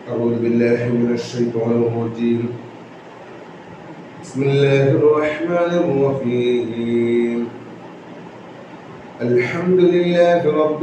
أعوذ بالله من الشيطان الرجيم بسم الله الرحمن الرحيم الحمد لله رب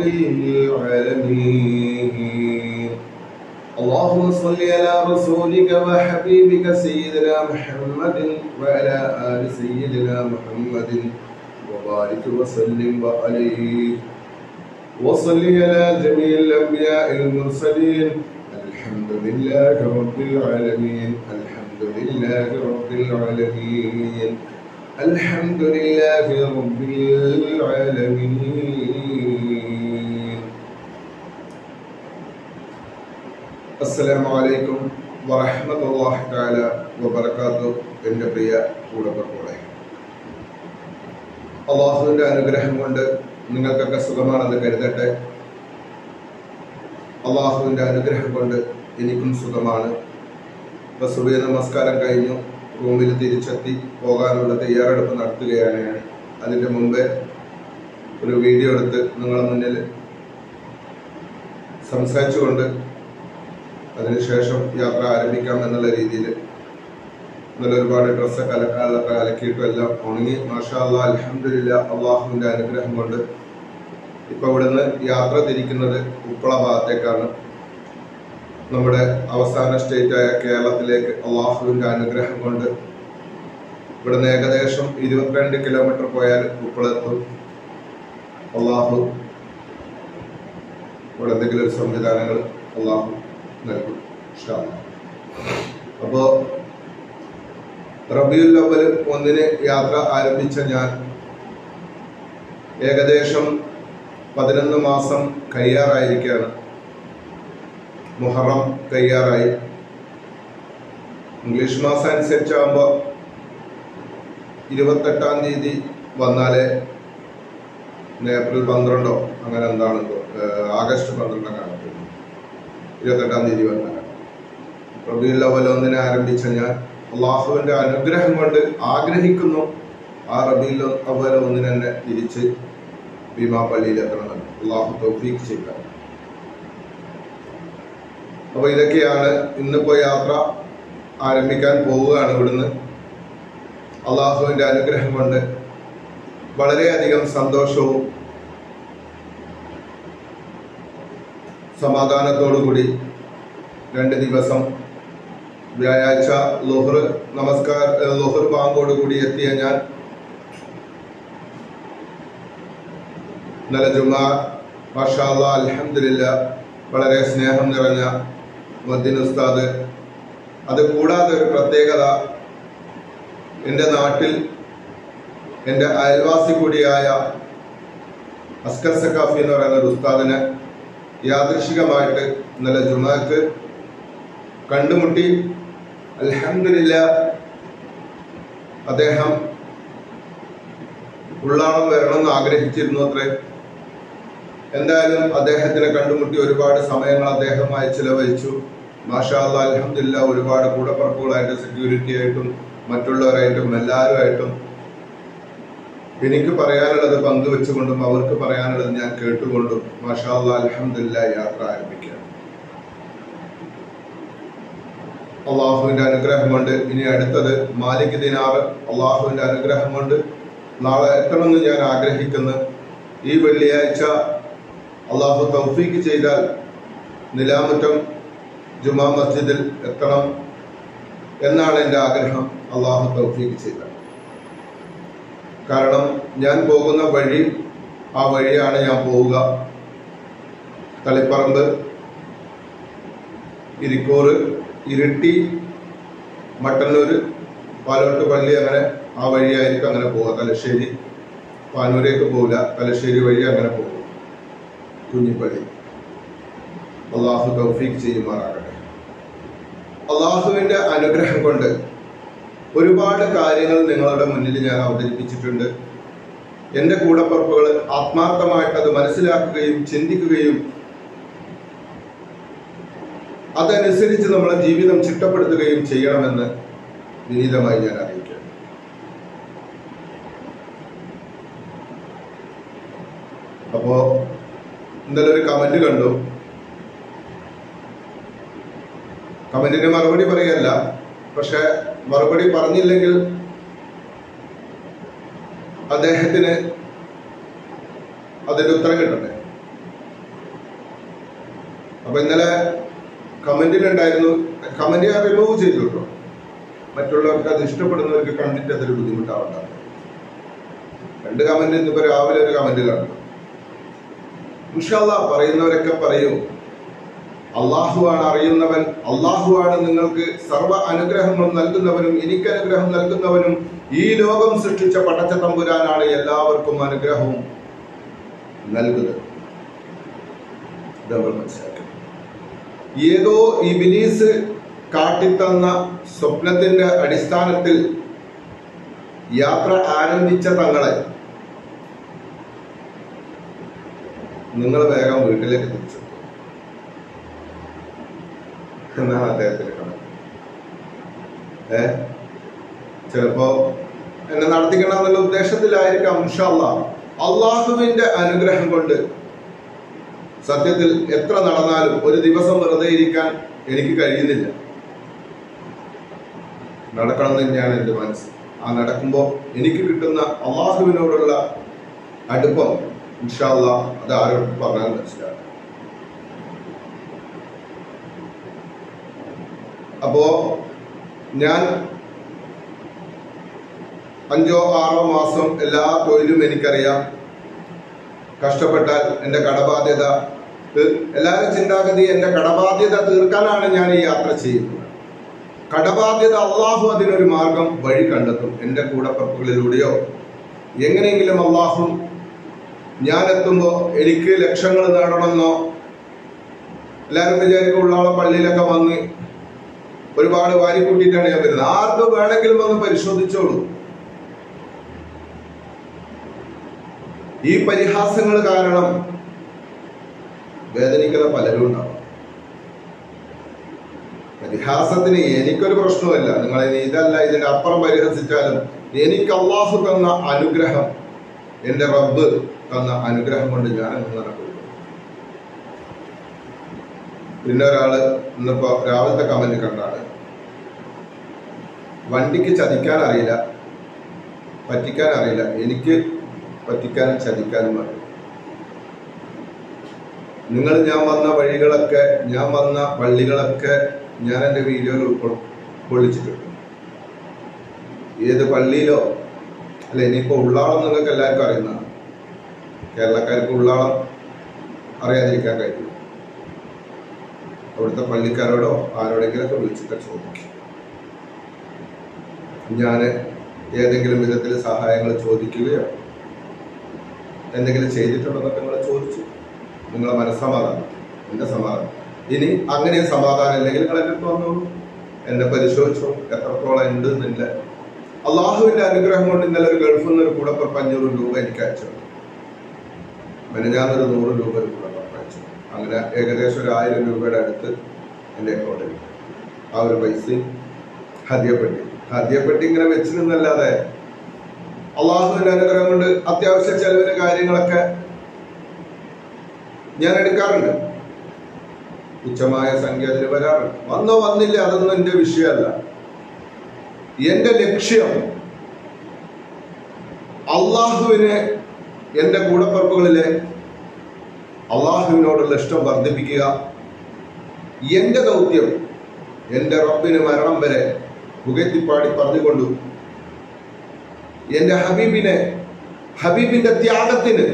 العالمين اللهم صل على رسولك وحبيبك سيدنا محمد وعلى آل سيدنا محمد وبارك وسلم عليه وصل على جميع الأنبياء المرسلين الحمد لله رب العالمين الحمد لله رب العالمين الحمد لله رب العالمين السلام عليكم ورحمة الله تعالى وبركاته എൻ്റെ പ്രിയ കൂടപ്പുറങ്ങളെ അള്ളാഹുവിൻ്റെ അനുഗ്രഹം കൊണ്ട് നിങ്ങൾക്കൊക്കെ സുഖമാണെന്ന് കരുതട്ടെ അള്ളാഹുവിൻ്റെ അനുഗ്രഹം കൊണ്ട് എനിക്കും സുഖമാണ് ഇപ്പൊ സുബൈ നമസ്കാരം കഴിഞ്ഞു റൂമിൽ തിരിച്ചെത്തി പോകാനുള്ള തയ്യാറെടുപ്പ് നടത്തുകയാണ് ഞാൻ അതിൻ്റെ മുമ്പേ ഒരു വീഡിയോ എടുത്ത് നിങ്ങളുടെ മുന്നിൽ സംസാരിച്ചുകൊണ്ട് അതിനുശേഷം യാത്ര ആരംഭിക്കാം എന്നുള്ള രീതിയിൽ ഇന്നലെ ഒരുപാട് ഡ്രസ്സൊക്കെ അലക്കാനുള്ളൊക്കെ അലക്കിയിട്ടും എല്ലാം ഉണങ്ങി മാഷാ അല്ലാ അലഹമില്ല അള്ളാഹുവിൻ്റെ അനുഗ്രഹം കൊണ്ട് ഇപ്പൊ ഇവിടുന്ന് യാത്ര തിരിക്കുന്നത് ഉപ്പള ഭാഗത്തേക്കാണ് നമ്മുടെ അവസാന സ്റ്റേറ്റ് ആയ കേരളത്തിലേക്ക് അള്ളാഹുവിന്റെ അനുഗ്രഹം കൊണ്ട് ഇവിടുന്ന് ഏകദേശം ഇരുപത്തിരണ്ട് കിലോമീറ്റർ പോയാൽ ഉപ്പളെത്തും അള്ളാഹു ഇവിടെ എന്തെങ്കിലും ഒരു സംവിധാനങ്ങൾ അള്ളാഹു നൽകും ഇൻഷാ അല്ലാ. അപ്പോ റബിയുൽ അവൽ ഒന്നിന് യാത്ര ആരംഭിച്ച ഞാൻ ഏകദേശം പതിനൊന്ന് മാസം കഴിയാറായിരിക്കുകയാണ് മുഹറം കഴിയാറായി ഇംഗ്ലീഷ് മാസം അനുസരിച്ചാകുമ്പോൾ ഇരുപത്തെട്ടാം തീയതി വന്നാലേ ഇന്ന് ഏപ്രിൽ പന്ത്രണ്ടോ അങ്ങനെ എന്താണ് ആഗസ്റ്റ് പന്ത്രണ്ടോ കാണുന്നത് ഇരുപത്തെട്ടാം തീയതി വന്നാൽ റബിയുൽ അവൽ ഒന്നിനെ ആരംഭിച്ച ഞാൻ അള്ളാഹുവിന്റെ അനുഗ്രഹം കൊണ്ട് ആഗ്രഹിക്കുന്നു ആ റബിയുൽ അവൽ ഒന്നിനെ തന്നെ തിരിച്ച് ഭീമാ പള്ളിയിൽ എത്തണമെന്ന് അള്ളാഹു തൗഫീഖ് ചെയ്യുക അപ്പൊ ഇതൊക്കെയാണ് ഇന്നിപ്പോ യാത്ര ആരംഭിക്കാൻ പോവുകയാണ് ഇവിടുന്ന് അള്ളാഹുവിന്റെ അനുഗ്രഹം കൊണ്ട് വളരെയധികം സന്തോഷവും സമാധാനത്തോടുകൂടി രണ്ട് ദിവസം വ്യാഴാഴ്ച ലോഹർ നമസ്കാര ലോഹർ ബാങ്കോട് കൂടി എത്തിയ ഞാൻ ഇന്നലെ ജുമാ മാഷാ അലഹമില്ല വളരെ സ്നേഹം നിറഞ്ഞ മദ്ദിൻ ഉസ്താദ് അത് കൂടാതെ ഒരു പ്രത്യേകത എൻ്റെ നാട്ടിൽ എൻ്റെ അയൽവാസി കൂടിയായ അസ്കർ സക്കാഫി എന്ന് പറയുന്ന ഒരു ഉസ്താദിനെ യാദൃശികമായിട്ട് ഇന്നലെ ജുമാക്ക് കണ്ടുമുട്ടി അലഹമില്ല അദ്ദേഹം ഉള്ളാളം വരണമെന്ന് ആഗ്രഹിച്ചിരുന്നു അത്രേ എന്തായാലും അദ്ദേഹത്തിനെ കണ്ടുമുട്ടി ഒരുപാട് സമയങ്ങൾ അദ്ദേഹമായി ചിലവഴിച്ചു മാഷാ അലഹമില്ല ഒരുപാട് കൂടപ്പറപ്പുകളായിട്ട് സെക്യൂരിറ്റി ആയിട്ടും മറ്റുള്ളവരായിട്ടും എല്ലാവരുമായിട്ടും എനിക്ക് പറയാനുള്ളത് പങ്കുവെച്ചുകൊണ്ടും അവർക്ക് പറയാനുള്ളത് ഞാൻ കേട്ടുകൊണ്ടും മാഷാ അലഹമില്ല യാത്ര ആരംഭിക്കുക അള്ളാഹുവിന്റെ അനുഗ്രഹം കൊണ്ട് ഇനി അടുത്തത് മാലിക് ദിനാറ് അള്ളാഹുവിന്റെ അനുഗ്രഹം കൊണ്ട് നാളെ എത്തണമെന്ന് ഞാൻ ആഗ്രഹിക്കുന്നു ഈ വെള്ളിയാഴ്ച അള്ളാഹു തൗഫീക്ക് ചെയ്താൽ നിലാമുറ്റം ജുമാ മസ്ജിദിൽ എത്തണം എന്നാണ് എൻ്റെ ആഗ്രഹം അള്ളാഹു തൗഫീക്ക് ചെയ്താൽ കാരണം ഞാൻ പോകുന്ന വഴി ആ വഴിയാണ് ഞാൻ പോവുക തളിപ്പറമ്പ് ഇരിക്കൂറ് ഇരിട്ടി മട്ടന്നൂര് പാലോട്ട് പള്ളി അങ്ങനെ ആ വഴിയായിരിക്കും അങ്ങനെ പോവുക തലശ്ശേരി പാനൂരേക്ക് പോവില്ല തലശ്ശേരി വഴി അങ്ങനെ പോകും കുഞ്ഞിപ്പള്ളി അള്ളാഹു തൗഫീഖ് ചെയ്യുമാറാകട്ടെ അള്ളാഹുവിന്റെ അനുഗ്രഹം കൊണ്ട് ഒരുപാട് കാര്യങ്ങൾ നിങ്ങളുടെ മുന്നിൽ ഞാൻ അവതരിപ്പിച്ചിട്ടുണ്ട് എൻ്റെ കൂടപ്പുറപ്പുകൾ ആത്മാർത്ഥമായിട്ട് അത് മനസ്സിലാക്കുകയും ചിന്തിക്കുകയും അതനുസരിച്ച് നമ്മളെ ജീവിതം ചിട്ടപ്പെടുത്തുകയും ചെയ്യണമെന്ന് വിനീതമായി ഞാൻ അറിയിക്കാം അപ്പോ ഇന്നലെ ഒരു കമന്റ് കണ്ടു കമന്റിന് മറുപടി പറയല്ല പക്ഷെ മറുപടി പറഞ്ഞില്ലെങ്കിൽ അദ്ദേഹത്തിന് അതിന്റെ ഉത്തരം കിട്ടണ്ടേ അപ്പൊ ഇന്നലെ കമന്റിലുണ്ടായിരുന്നു കമന്റ് ഞാൻ റിമൂവ് ചെയ്തു കേട്ടോ മറ്റുള്ളവർക്ക് അത് ഇഷ്ടപ്പെടുന്നവർക്ക് കണ്ടിട്ട് അതൊരു ബുദ്ധിമുട്ടാവണ്ട രണ്ട് കമന്റ് ഇന്നിപ്പോ രാവിലെ ഒരു കമന്റിലാണ് ഇൻഷാല്ല പറയുന്നവരൊക്കെ പറയൂ അള്ളാഹുവാണ് അറിയുന്നവൻ അള്ളാഹുവാണ് നിങ്ങൾക്ക് സർവ്വ അനുഗ്രഹങ്ങളും നൽകുന്നവനും എനിക്ക് അനുഗ്രഹം നൽകുന്നവനും ഈ ലോകം സൃഷ്ടിച്ച പടച്ച തമ്പുരാനാണ് എല്ലാവർക്കും അനുഗ്രഹവും നൽകുന്നത് ഇത് നമ്മൾ മനസ്സിലാക്കണം ഏതോ ഇബിലീസ് കാട്ടിത്തന്ന സ്വപ്നത്തിന്റെ അടിസ്ഥാനത്തിൽ യാത്ര ആരംഭിച്ച തങ്ങളെ നിങ്ങൾ വേഗം വീട്ടിലേക്ക് തിരിച്ചു എന്നാണ് അദ്ദേഹത്തിന്റെ കണക്ക് ഏ ചിലപ്പോ എന്നെ നടത്തിക്കണം എന്നുള്ള ഉദ്ദേശത്തിലായിരിക്കാം ഇൻഷാല്ല അള്ളാഹുവിന്റെ അനുഗ്രഹം കൊണ്ട് സത്യത്തിൽ എത്ര നടന്നാലും ഒരു ദിവസം വെറുതെ ഇരിക്കാൻ എനിക്ക് കഴിയുന്നില്ല നടക്കണം എന്ന് തന്നെയാണ് എൻ്റെ മനസ്സ് ആ നടക്കുമ്പോൾ എനിക്ക് കിട്ടുന്ന അള്ളാഹുവിനോടുള്ള അടുപ്പം ഇൻഷാല്ല അത് ആരോടും പറഞ്ഞാൽ മനസ്സിലാക്കും അപ്പോ ഞാൻ അഞ്ചോ ആറോ മാസം എല്ലാ തൊഴിലും എനിക്കറിയാം കഷ്ടപ്പെട്ടാൽ എൻ്റെ കടബാധ്യത തീർ- എല്ലാവരും ചിന്താഗതി എൻ്റെ കടബാധ്യത തീർക്കാനാണ് ഞാൻ ഈ യാത്ര ചെയ്യുന്നത് കടബാധ്യത അള്ളാഹു അതിനൊരു മാർഗം വഴി കണ്ടെത്തും എൻ്റെ കൂടപ്പറപ്പുകളിലൂടെയോ എങ്ങനെയെങ്കിലും അള്ളാഹു ഞാൻ എത്തുമ്പോൾ എനിക്ക് ലക്ഷങ്ങൾ നേടണമെന്നോ എല്ലാവരും വിചാരിക്കും ഉള്ളാളെ പള്ളിയിലൊക്കെ വന്ന് ഒരുപാട് വാരി കൂട്ടിയിട്ടാണ് ഞാൻ വരുന്നത് ആർക്ക് വേണമെങ്കിലും വന്ന് പരിശോധിച്ചോളൂ ഈ പരിഹാസങ്ങൾ കാരണം വേദനിക്കുന്ന പലരും ഉണ്ടാവും പരിഹാസത്തിന് എനിക്കൊരു പ്രശ്നവുമില്ല നിങ്ങൾ ഇനി ഇതല്ല ഇതിന്റെ അപ്പുറം പരിഹസിച്ചാലും എനിക്ക് അള്ളാഹു തന്ന അനുഗ്രഹം എന്റെ റബ്ബ് തന്ന അനുഗ്രഹം കൊണ്ട് ഞാൻ അങ്ങ് നടക്കുന്നു പിന്നെ ഒരാള് ഇന്നിപ്പോ രാവിലത്തെ കമന്റ് കണ്ടാണ് വണ്ടിക്ക് ചതിക്കാൻ അറിയില്ല പറ്റിക്കാൻ അറിയില്ല എനിക്ക് പറ്റിക്കാനും ചതിക്കാനും അറിയില്ല നിങ്ങൾ ഞാൻ വന്ന വഴികളൊക്കെ ഞാൻ വന്ന പള്ളികളൊക്കെ ഞാൻ എൻ്റെ വീഡിയോയിൽ ഉൾക്കൊ- ഉൾക്കൊള്ളിച്ചിട്ടുണ്ട് ഏത് പള്ളിയിലോ അല്ല ഇനിയിപ്പോ ഉള്ളാളം നിങ്ങൾക്ക് എല്ലാവർക്കും അറിയുന്നതാണ് കേരളക്കാർക്ക് ഉള്ളാളം അറിയാതിരിക്കാൻ കഴിയും അവിടുത്തെ പള്ളിക്കാരോടോ ആരോടെങ്കിലൊക്കെ വിളിച്ചിട്ട് ചോദിക്കും ഞാൻ ഏതെങ്കിലും വിധത്തിൽ സഹായങ്ങൾ ചോദിക്കുകയോ എന്തെങ്കിലും ചെയ്തിട്ടുണ്ടെന്നൊക്കെ നിങ്ങൾ ചോദിച്ചു നിങ്ങളെ മനസ്സമാധാനം എൻ്റെ സമാധാനം ഇനി അങ്ങനെ സമാധാനം ഇല്ലെങ്കിൽ നിങ്ങൾ എൻ്റെ അടുത്ത് വന്നോളൂ എന്നെ പരിശോധിച്ചോ എത്രത്തോളം ഉണ്ട് എന്നില്ല അള്ളാഹുവിന്റെ അനുഗ്രഹം കൊണ്ട് ഇന്നലെ ഒരു ഗൾഫിൽ നിന്ന് ഒരു കൂടപ്പുറപ്പ് അഞ്ഞൂറ് രൂപ എനിക്ക് അയച്ചു മെനഞ്ഞാന്നൊരു നൂറ് രൂപ ഒരു കൂടപ്പുറപ്പ് അയച്ചു അങ്ങനെ ഏകദേശം ഒരു ആയിരം രൂപയുടെ അടുത്ത് എൻ്റെ അക്കൗണ്ടിൽ ആ ഒരു പൈസയും ഹദ്യപ്പെട്ടി ഹദ്യപ്പെട്ടി ഇങ്ങനെ വെച്ച് നിന്നല്ലാതെ അള്ളാഹുവിന്റെ അനുഗ്രഹം കൊണ്ട് അത്യാവശ്യ ചെലവിന് കാര്യങ്ങളൊക്കെ ഞാൻ എടുക്കാറുണ്ട് തുച്ഛമായ സംഖ്യ അതിന് വരാറുണ്ട് വന്നോ വന്നില്ല അതൊന്നും എന്റെ വിഷയമല്ല എന്റെ ലക്ഷ്യം അള്ളാഹുവിനെ എന്റെ കൂടപ്പറപ്പുകളിലെ അള്ളാഹുവിനോടുള്ള ഇഷ്ടം വർദ്ധിപ്പിക്കുക എന്റെ ദൗത്യം എന്റെ റബ്ബിന് മരണം വരെ പുകഴ്ത്തിപ്പാടി പറഞ്ഞുകൊണ്ടു എന്റെ ഹബീബിനെ ഹബീബിന്റെ ത്യാഗത്തിന്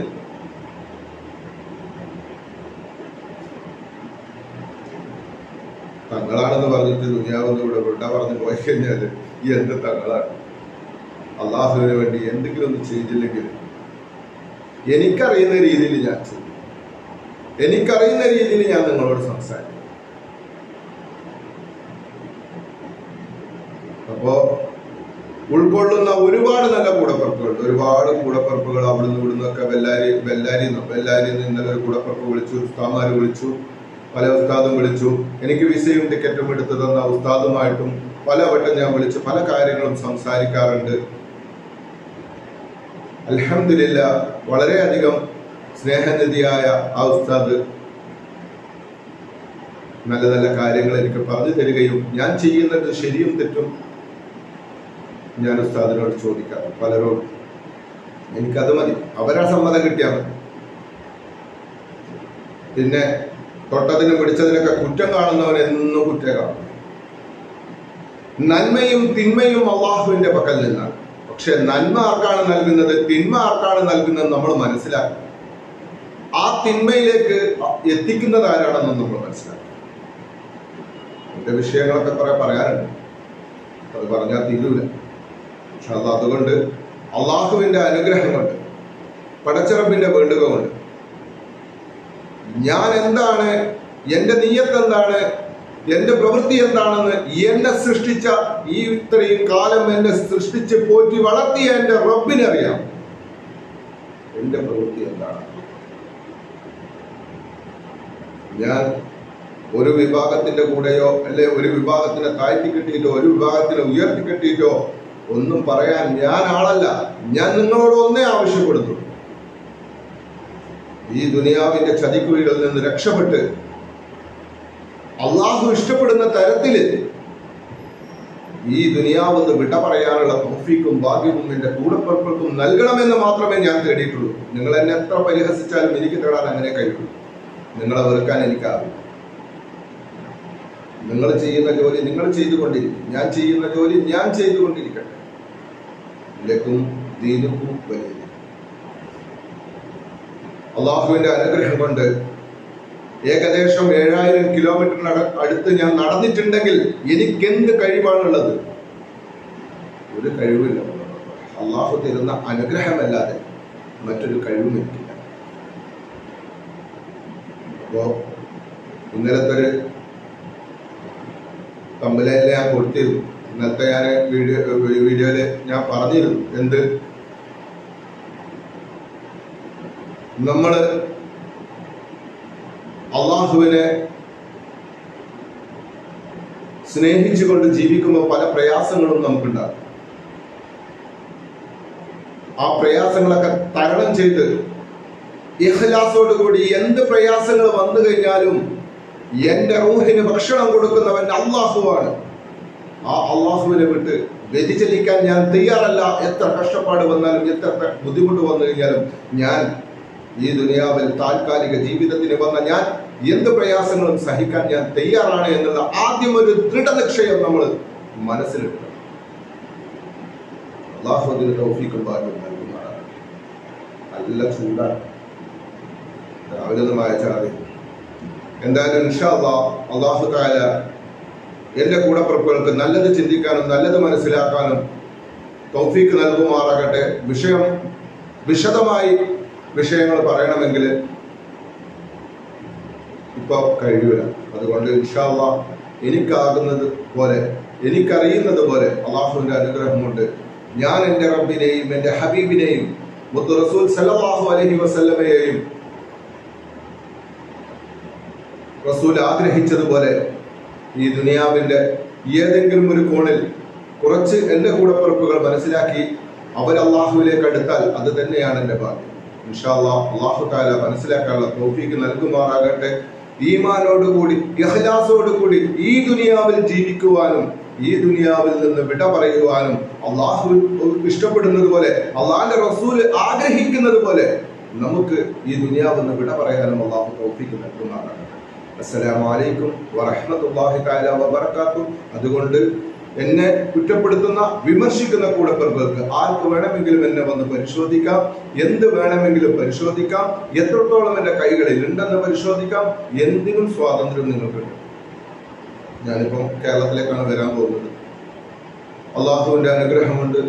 തങ്ങളാണെന്ന് പറഞ്ഞിട്ട് ദുനിയാവെന്ന് ഇവിടെ വിട പറഞ്ഞു പോയി കഴിഞ്ഞാൽ ഈ എന്ത് തങ്ങളാണ് അള്ളാഹുവിന് വേണ്ടി എന്തെങ്കിലും ഒന്ന് ചെയ്തില്ലെങ്കിൽ എനിക്കറിയുന്ന രീതിയിൽ ഞാൻ ചെയ്യും എനിക്കറിയുന്ന രീതിയിൽ ഞാൻ നിങ്ങളോട് സംസാരിക്കും അപ്പോ ഉൾക്കൊള്ളുന്ന ഒരുപാട് നല്ല കൂടപ്പറപ്പുകളുണ്ട് ഒരുപാട് കൂടപ്പറപ്പുകൾ അവിടുന്ന് ഇവിടുന്ന് ഒക്കെ ബെല്ലാരി ബെല്ലാരി ബെല്ലാരിയിൽ നിന്ന് ഇന്നലെ ഒരു കൂടപ്പറപ്പ് വിളിച്ചു ഉസ്താമാര് വിളിച്ചു പല ഉസ്താദും വിളിച്ചു എനിക്ക് വിസയും ടിക്കറ്റും എടുത്തു തന്ന ഉസ്താദുമായിട്ടും പലവട്ടം ഞാൻ വിളിച്ചു പല കാര്യങ്ങളും സംസാരിക്കാറുണ്ട് അൽഹംദുലില്ല വളരെയധികം സ്നേഹനിധിയായ ആ ഉസ്താദ് നല്ല നല്ല കാര്യങ്ങൾ എനിക്ക് പറഞ്ഞു തരികയും ഞാൻ ചെയ്യുന്നത് ശരിയും തെറ്റും ഞാൻ ഉസ്താദിനോട് ചോദിക്കാറ് പലരോടും എനിക്കത് മതി അവരാ സമ്മതം കിട്ടിയാൽ മതി പിന്നെ തൊട്ടതിനും പിടിച്ചതിനൊക്കെ കുറ്റം കാണുന്നവൻ എന്നും കുറ്റം കാണും നന്മയും തിന്മയും അള്ളാഹുവിന്റെ പക്കൽ നിന്നാണ് പക്ഷെ നന്മ ആർക്കാണ് നൽകുന്നത് തിന്മ ആർക്കാണ് നൽകുന്നത് നമ്മൾ മനസ്സിലാക്കും ആ തിന്മയിലേക്ക് എത്തിക്കുന്നത് ആരാണെന്ന് നമ്മൾ മനസ്സിലാക്കും എന്റെ വിഷയങ്ങളൊക്കെ കുറെ പറയാനുണ്ട് അത് പറഞ്ഞാൽ തീരൂല പക്ഷെ അത് അതുകൊണ്ട് അള്ളാഹുവിന്റെ അനുഗ്രഹം കൊണ്ട് പടച്ചിറപ്പിന്റെ വേണ്ടുക കൊണ്ട് ഞാൻ എന്താണ് എന്റെ നീയത്ത് എന്താണ് എന്റെ പ്രവൃത്തി എന്താണെന്ന് എന്നെ സൃഷ്ടിച്ച ഈ ഇത്രയും കാലം എന്നെ സൃഷ്ടിച്ച് പോറ്റി വളർത്തിയ എന്റെ റബ്ബിനറിയാം എന്റെ പ്രവൃത്തി എന്താണ് ഞാൻ ഒരു വിഭാഗത്തിന്റെ കൂടെയോ അല്ലെ ഒരു വിഭാഗത്തിനെ താഴ്ത്തി കെട്ടിയിട്ടോ ഒരു വിഭാഗത്തിനെ ഉയർത്തി കെട്ടിയിട്ടോ ഒന്നും പറയാൻ ഞാൻ ആളല്ല ഞാൻ നിങ്ങളോട് ഒന്നേ ആവശ്യപ്പെടുന്നു ഈ ദുനിയാവിന്റെ ചതിക്കുഴികളിൽ നിന്ന് രക്ഷപ്പെട്ട് അള്ളാഹു ഇഷ്ടപ്പെടുന്ന തരത്തില് ഈ ദുനിയാവെന്ന് വിട പറയാനുള്ള തോഫിക്കും ഭാഗ്യവും എന്റെ കൂടപ്പുറപ്പുറത്തും നൽകണമെന്ന് മാത്രമേ ഞാൻ തേടിയിട്ടുള്ളൂ നിങ്ങൾ എന്നെ എത്ര പരിഹസിച്ചാലും എനിക്ക് തേടാൻ അങ്ങനെ കഴിയുള്ളൂ നിങ്ങളെ വെറുക്കാൻ എനിക്കാവില്ല നിങ്ങൾ ചെയ്യുന്ന ജോലി നിങ്ങൾ ചെയ്തുകൊണ്ടിരിക്കും ഞാൻ ചെയ്യുന്ന ജോലി ഞാൻ ചെയ്തുകൊണ്ടിരിക്കട്ടെ ലക്കും ദീനുക്കും വലിയ അള്ളാഹുവിന്റെ അനുഗ്രഹം കൊണ്ട് ഏകദേശം ഏഴായിരം കിലോമീറ്ററിന് അടുത്ത് ഞാൻ നടന്നിട്ടുണ്ടെങ്കിൽ എനിക്ക് എന്ത് കഴിവാണുള്ളത് ഒരു കഴിവില്ല അള്ളാഹു തരുന്ന അനുഗ്രഹമല്ലാതെ മറ്റൊരു കഴിവും എനിക്കില്ല അപ്പോ ഇന്നലത്തെ ഒരു തമ്മിലല്ലേ ഞാൻ കൊടുത്തിരുന്നു ഇന്നത്തെ ഞാൻ വീഡിയോ വീഡിയോയില് ഞാൻ പറഞ്ഞിരുന്നു എന്ത് നമ്മള് അള്ളാഹുവിനെ സ്നേഹിച്ചുകൊണ്ട് ജീവിക്കുമ്പോൾ പല പ്രയാസങ്ങളും നമുക്കുണ്ടാകും ആ പ്രയാസങ്ങളൊക്കെ തരണം ചെയ്ത് ഇഹ്ലാസോട് കൂടി എന്ത് പ്രയാസങ്ങൾ വന്നു കഴിഞ്ഞാലും എന്റെ റൂഹിന് ഭക്ഷണം കൊടുക്കുന്നവൻ അള്ളാഹുവാണ് ആ അള്ളാഹുവിനെ വിട്ട് വ്യതിചലിക്കാൻ ഞാൻ തയ്യാറല്ല എത്ര കഷ്ടപ്പാട് വന്നാലും എത്ര ബുദ്ധിമുട്ട് വന്നു കഴിഞ്ഞാലും ഞാൻ ഈ ദുനിയാവിൽ താൽക്കാലിക ജീവിതത്തിന് വന്ന ഞാൻ എന്ത് പ്രയാസങ്ങളും സഹിക്കാൻ ഞാൻ തയ്യാറാണ് എന്നുള്ള ആദ്യം ഒരു ദൃഢനിക്ഷയം നമ്മൾ മനസ്സിലെടുക്കണം അള്ളാഹു അതിന് തൗഫീഖും ഭാഗ്യം നൽകുന്നതാണ് നല്ല ചൂടാണ് രാവിലെ ഒന്ന് വായിച്ചാൽ മതി എന്തായാലും ഇൻഷാ അള്ളാഹു താല എന്റെ കൂടപ്പുറപ്പുകൾക്ക് നല്ലത് ചിന്തിക്കാനും നല്ലത് മനസ്സിലാക്കാനും തൗഫീക്ക് നൽകുമാറാകട്ടെ വിഷയം വിശദമായി വിഷയങ്ങൾ പറയണമെങ്കിൽ ഇപ്പൊ കഴിയൂല അതുകൊണ്ട് ഇൻഷാല്ല എനിക്കാകുന്നത് പോലെ എനിക്കറിയുന്നത് പോലെ അള്ളാഹുവിന്റെ അനുഗ്രഹം കൊണ്ട് ഞാൻ എൻ്റെ റബ്ബിനെയും എൻ്റെ ഹബീബിനെയും മുത്തു റസൂൽ സല്ലല്ലാഹു അലൈഹി വസല്ലമയെയും റസൂൽ ആഗ്രഹിച്ചതുപോലെ ഈ ദുനിയാവിന്റെ ഏതെങ്കിലും ഒരു കോണിൽ കുറച്ച് എൻ്റെ കൂടപ്പിറപ്പുകൾ മനസ്സിലാക്കി അവർ അള്ളാഹുവിലേക്ക് അടുത്താൽ അത് തന്നെയാണ് എൻ്റെ ഭാഗ്യം ഇൻഷാല്ലാ അള്ളാഹു താല മനസ്സിലാക്കാനുള്ള തോഫീക്ക് നൽകുമാറാകട്ടെ ഈമാനോടുകൂടി കൂടി ഈ ദുനിയാവിൽ ജീവിക്കുവാനും ഈ ദുനിയാവിൽ നിന്ന് വിട പറയുവാനും അള്ളാഹു ഇഷ്ടപ്പെടുന്നത് പോലെ അള്ളാഹിന്റെ റസൂല് ആഗ്രഹിക്കുന്നത് പോലെ നമുക്ക് ഈ ദുനിയാവിൽ നിന്ന് വിട പറയാനും അള്ളാഹു തോഫീക്ക് നൽകുമാറാകട്ടെ അസ്സലാമലൈക്കും വറഹ്മത്തുള്ളാഹി തആല വബറകാതുഹു അതുകൊണ്ട് എന്നെ കുറ്റപ്പെടുത്തുന്ന വിമർശിക്കുന്ന കൂടപ്പിറപ്പുകൾക്ക് ആർക്ക് വേണമെങ്കിലും എന്നെ വന്ന് പരിശോധിക്കാം എന്ത് വേണമെങ്കിലും പരിശോധിക്കാം എത്രത്തോളം എന്റെ കൈകളിൽ ഉണ്ടെന്ന് പരിശോധിക്കാം എന്തിനും സ്വാതന്ത്ര്യം നിങ്ങൾക്കുണ്ട് ഞാനിപ്പം കേരളത്തിലേക്കാണ് വരാൻ പോകുന്നത് അള്ളാഹുവിന്റെ അനുഗ്രഹമുണ്ട്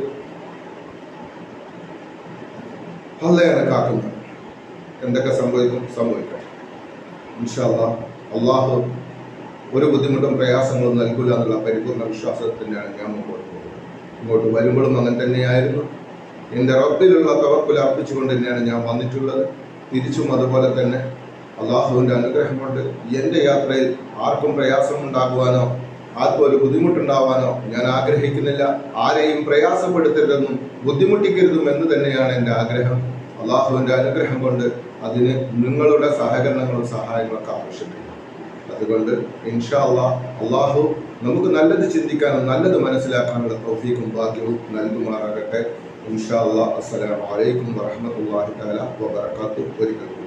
അള്ളയാണ് കാക്കുന്നത് എന്തൊക്കെ സംഭവിക്കും സംഭവിക്കാം ഇൻഷാല്ലാ അള്ളാഹു ഒരു ബുദ്ധിമുട്ടും പ്രയാസങ്ങളും നൽകില്ല എന്നുള്ള പരിപൂർണ്ണ വിശ്വാസത്തിനാണ് ഞാൻ മുമ്പോട്ട് പോകുന്നത് ഇങ്ങോട്ട് വരുമ്പോഴും അങ്ങനെ തന്നെയായിരുന്നു എൻ്റെ റബ്ബിലുള്ള തവക്കുൽ അർപ്പിച്ചുകൊണ്ട് തന്നെയാണ് ഞാൻ വന്നിട്ടുള്ളത് തിരിച്ചും അതുപോലെ തന്നെ അള്ളാഹുവിൻ്റെ അനുഗ്രഹം കൊണ്ട് എൻ്റെ യാത്രയിൽ ആർക്കും പ്രയാസമുണ്ടാകുവാനോ ആർക്കും ഒരു ബുദ്ധിമുട്ടുണ്ടാവാനോ ഞാൻ ആഗ്രഹിക്കുന്നില്ല ആരെയും പ്രയാസപ്പെടുത്തരുതെന്നും ബുദ്ധിമുട്ടിക്കരുതും എന്ന് തന്നെയാണ് എൻ്റെ ആഗ്രഹം അള്ളാഹുവിൻ്റെ അനുഗ്രഹം കൊണ്ട് അതിന് നിങ്ങളുടെ സഹകരണങ്ങളും സഹായങ്ങളൊക്കെ ആവശ്യമില്ല അതുകൊണ്ട് ഇൻഷാ അള്ളാഹ് അള്ളാഹു നമുക്ക് നല്ലത് ചിന്തിക്കാനും നല്ലത് മനസ്സിലാക്കാനുള്ള തൗഫീഖും ഭാഗ്യവും നൽകുമാറാകട്ടെ ഇൻഷാ അള്ളാഹ് അസ്സലാമു അലൈക്കും വറഹ്മത്തുള്ളാഹി തആല വബറകാതുഹു ഒരിക്കൽ കൂടി.